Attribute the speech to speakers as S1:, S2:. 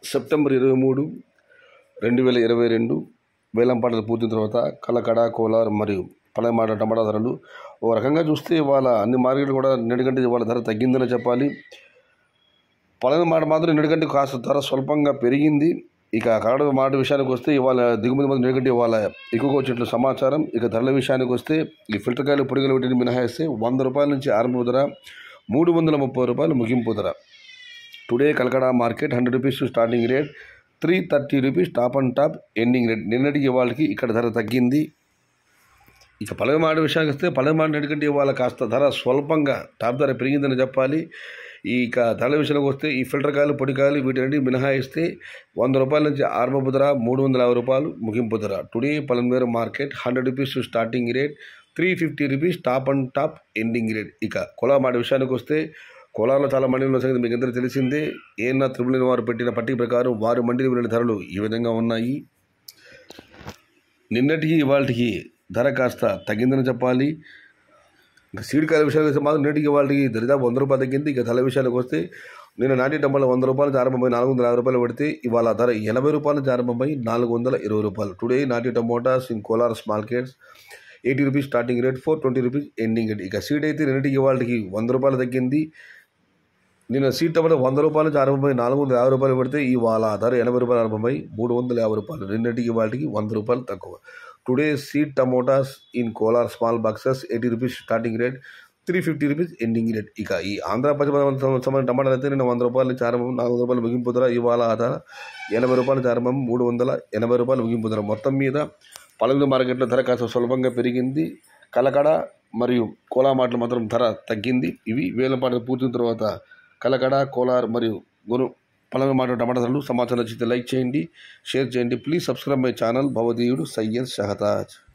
S1: September ఇరవై మూడు రెండు వేల ఇరవై రెండు వేలం పాటలు పూర్తిన తర్వాత కలకడ కోలార్ మరియు పలమాట టమాటా ధరలు ఓ రకంగా చూస్తే ఇవాళ అన్ని మార్కెట్లు కూడా నిన్నటికంటే ఇవాళ ధర తగ్గిందని చెప్పాలి పలన మాట మాత్రం నిన్నటికంటే కాస్త ధర స్వల్పంగా పెరిగింది ఇక కన్నడ మాట విషయానికి వస్తే ఇవాళ దిగుమతి మంది నిన్నటికంటే ఇవాళ ఎక్కువగా వచ్చినట్లు సమాచారం ఇక ధరల విషయానికి వస్తే ఈ ఫిల్టర్ కాయలు పొడిగలు వీటిని మినహాయిస్తే వంద రూపాయల నుంచి ఆరంభ ధర మూడు వందల ముప్పై రూపాయలు ముగింపు ధర today Kalakada market hundred rupees starting rate three thirty rupees top and top ending rate నిన్నటికి ఇవాళకి ఇక్కడ ధర తగ్గింది ఇక పలవమాట విషయానికి వస్తే పలవమాట ఎందుకంటే ఇవాళ కాస్త ధర స్వల్పంగా టాప్ ధర పెరిగిందని చెప్పాలి ఇక ధరల విషయానికి వస్తే ఈ ఫిల్టర్ కాయలు పొడికాయలు వీటిని మినహాయిస్తే వంద రూపాయల నుంచి ఆరంభపు ధర మూడు వందల యాభై రూపాయలు ముగింపు ధర today Palamaner market hundred rupees starting rate three fifty rupees top and top ending rate ఇక కులా మాట విషయానికి వస్తే కులాల్లో చాలా మండీలు సంగతి మీకు అందరికీ తెలిసిందే ఏనా త్రిపుల్ వారు పెట్టిన పట్టిక ప్రకారం వారి మండలి వెళ్ళిన ధరలు ఈ విధంగా ఉన్నాయి నిన్నటికి ఇవాళకి ధర కాస్త తగ్గిందని చెప్పాలి ఇంకా సీడ్ కాయల విషయానికి వస్తే మాత్రం నేటికి వాళ్ళకి దరిదాపు వంద రూపాయలు తగ్గింది ఇక ధర విషయానికి వస్తే నేను నాటి టమాటాలు వంద రూపాయలు నుంచి ఆరంభమై నాలుగు వందల యాభై రూపాయలు పడితే ఇవాళ ధర ఎనభై రూపాయల నుంచి ఆరంభమై నాలుగు వందల ఇరవై రూపాయలు టుడే నాటి tomatoes in Kolar markets eighty rupees starting rate four twenty rupees ending rate ఇక సీడ్ అయితే రెండింటికి వాళ్ళకి వంద రూపాయలు తగ్గింది నేను సీట్ టమాటా వంద రూపాయల నుంచి ఆరంభమై నాలుగు వందల యాభై రూపాయలు పెడితే ఇవాళ ధర ఎనభై రూపాయలు ఆరంభమై మూడు వందల యాభై రూపాయలు రెండింటికి వాటికి వంద రూపాయలు తక్కువ today seed tomatoes in Kolar small boxes eighty rupees starting rate three fifty rupees ending rate ఇక ఈ ఆంధ్ర పశ్చిమ సంబంధించిన టమాటాలు అయితే నేను వంద రూపాయల నుంచి ఆరంభం నాలుగు వందల రూపాయలు ముగింపు ధర ఇవాళ ఆ ధర ఎనభై రూపాయల నుంచి ఆరంభం మూడు వందల ఎనభై రూపాయలు ముగింపు ధర మొత్తం మీద పలువురు మార్కెట్లో ధర కాస్త సులభంగా పెరిగింది కలకడ మరియు కోలా మాటలు మాత్రం ధర తగ్గింది ఇవి వేల పాటలు పూర్తిన తర్వాత కలకడ కోలార్ మరియు గురు పలవ మాట టమాటా ధరలు సమాచారం నచ్చితే లైక్ చేయండి షేర్ చేయండి ప్లీజ్ సబ్స్క్రైబ్ మై ఛానల్ భవదీయుడు సయ్యద్ షహతాజ్